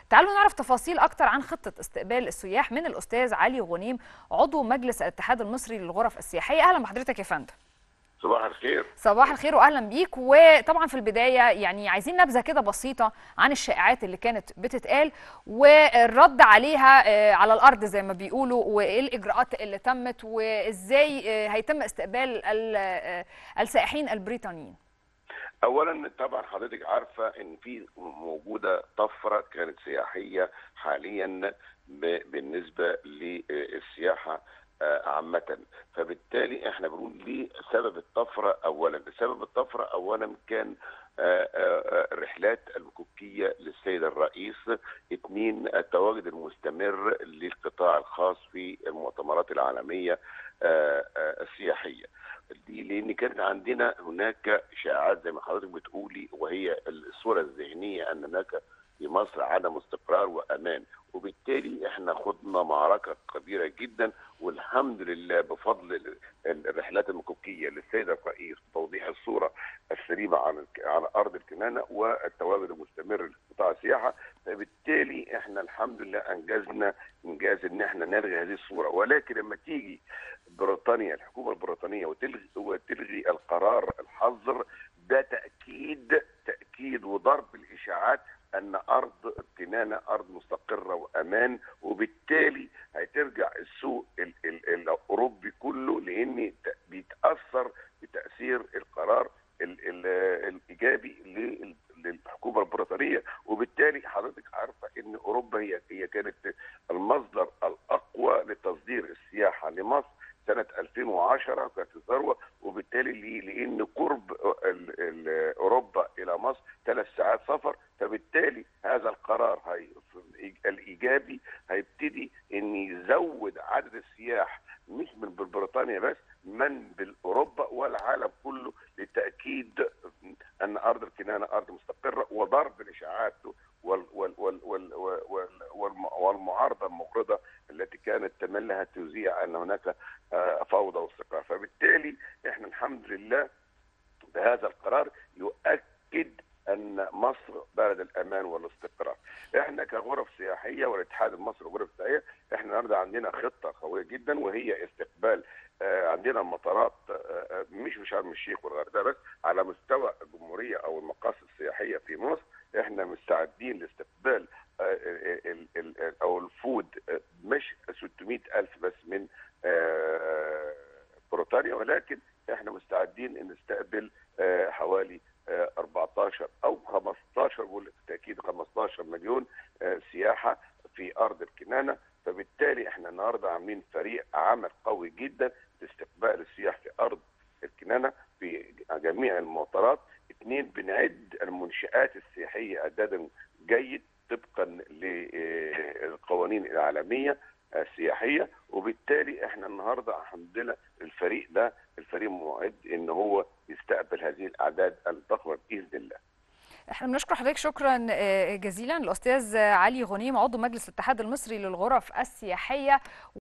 تعالوا نعرف تفاصيل اكتر عن خطه استقبال السياح من الاستاذ علي غنيم عضو مجلس الاتحاد المصري للغرف السياحيه اهلا بحضرتك يا فندم صباح الخير صباح الخير واهلا بيك وطبعا في البدايه يعني عايزين نبذه كده بسيطه عن الشائعات اللي كانت بتتقال والرد عليها آه، على الارض زي ما بيقولوا وايه الاجراءات اللي تمت وازاي آه، هيتم استقبال ال- آه، السائحين البريطانيين اولا طبعا حضرتك عارفه ان في موجوده طفره كانت سياحيه حاليا ب- بالنسبه للسياحه آه، عامة فبالتالي احنا بنقول ليه سبب الطفرة اولا سبب الطفرة اولا كان آه، آه، الرحلات المكوكية للسيد الرئيس اثنين التواجد المستمر للقطاع الخاص في المؤتمرات العالمية آه، آه، السياحية دي لان كان عندنا هناك شائعات زي ما حضرتك بتقولي وهي الصوره الذهنيه ان هناك في مصر عدم استقرار وامان وبالتالي احنا خضنا معركه كبيره جدا والحمد لله بفضل ال- ال- الرحلات المكوكيه للسيد الرئيس توضيح الصوره السليمه عن الك- على ارض الكنانه والتواجد المستمر لقطاع السياحه فبالتالي احنا الحمد لله انجزنا انجاز ان احنا نلغي هذه الصوره ولكن لما تيجي بريطانيا الحكومه البريطانيه وتلغي وتلغي القرار الحظر ده تاكيد تاكيد وضرب الاشاعات ان ارض الكنانه ارض مستقره وامان وبالتالي هترجع السوق ال- ال- الاوروبي كله لان ت- بيتاثر بتاثير القرار ال- ال- الايجابي لل- للحكومه البريطانيه وبالتالي حضرتك عارفه ان اوروبا هي هي كانت المصدر الاقوى لتصدير السياحه لمصر سنه 2010 كانت الذروه وبالتالي ليه؟ لان قرب ال- ال- اوروبا الى مصر ثلاث ساعات سفر فبالتالي هذا القرار هي الايجابي هيبتدي ان يزود عدد السياح مش من بريطانيا بس من باوروبا والعالم كله لتاكيد ان ارض الكنانه ارض مستقره وضرب الاشاعات وال وال وال وال وال والم- والمعارضه المغرضه التي كانت تملها تذيع ان هناك آه، فوضى واستقرار فبالتالي احنا الحمد لله بهذا القرار يؤكد ان مصر بلد الامان والاستقرار. احنا كغرف سياحيه والاتحاد المصري للغرف السياحيه احنا النهارده عندنا خطه قويه جدا وهي استقبال آه، عندنا المطارات آه، آه، مش في شرم الشيخ والغردقه بس على مستوى الجمهوريه او المقاصد السياحيه في مصر احنا مستعدين لاستقبال آه، ال- ال- ال- او الفود آه، مش 600 الف بس من آه، بريطانيا ولكن احنا مستعدين ان نستقبل آه، حوالي آه، 14 او 15 بالتاكيد 15 مليون آه، سياحه في ارض الكنانه فبالتالي احنا النهارده عاملين فريق عمل قوي جدا لاستقبال السياح في ارض الكنانه في جميع المطارات اثنين بنعد المنشآت السياحيه اعدادا جيد طبقا للقوانين العالميه السياحيه وبالتالي احنا النهارده الحمد لله الفريق ده الفريق معد ان هو يستقبل هذه الاعداد الضخمه باذن الله. احنا بنشكر حضرتك شكرا آه، جزيلا الاستاذ علي غنيم عضو مجلس الاتحاد المصري للغرف السياحيه